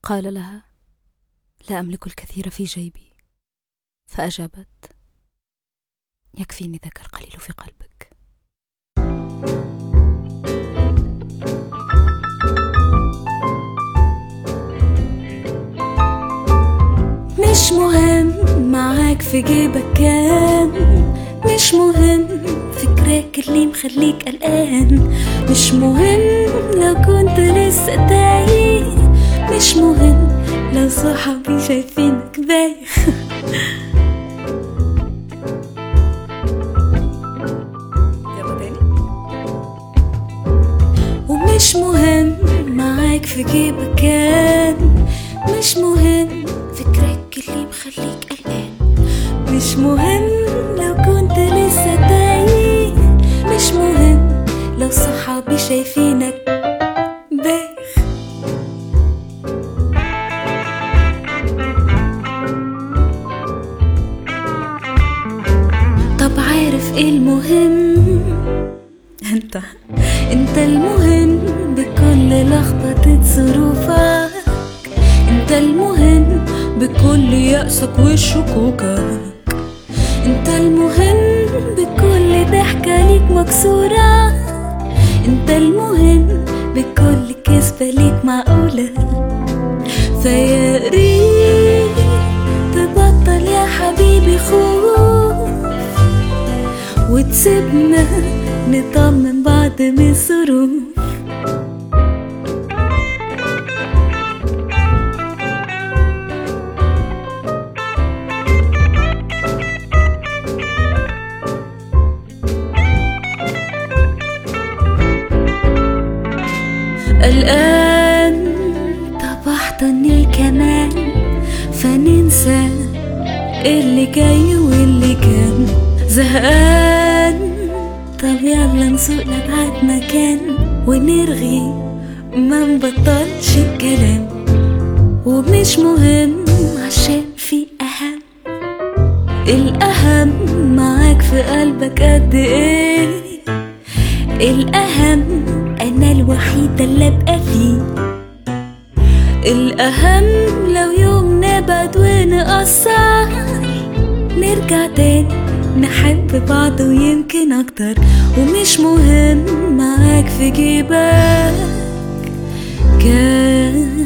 قال لها لا املك الكثير في جيبي فاجابت يكفيني ذاك القليل في قلبك مش مهم معاك في جيبك كام مش مهم فكرك اللي مخليك قلقان مش مهم لو كنت لسه تايه مش مهم لو صحابي شايفينك بايخ يلا تاني ومش مهم معاك في جيبك كام مش مهم فكرك اللي مخليك قلقان مش مهم لو كنت لسه تايه مش مهم لو صحابي شايفينك بايخ طب عارف ايه المهم انت انت المهم بكل لخبطة ظروفك انت المهم بكل يأسك وشكوكك انت المهم بكل ضحكة ليك مكسورة انت المهم بكل كذبة ليك معقولة فيا ريت تبطل يا حبيبي خوف وتسيبنا نطمن بعض من الظروف الآن طب احضني كمان فننسى اللي جاي واللي كان زهقان طب يلا نسوق لبعد مكان ونرغي ما نبطلش الكلام ومش مهم عشان في أهم الأهم معاك في قلبك قد إيه الأهم أنا الوحيدة اللي أبقى فيه الأهم لو يوم نبعد ونقصر نرجع تاني نحب بعض ويمكن أكتر ومش مهم معاك في جيبك كام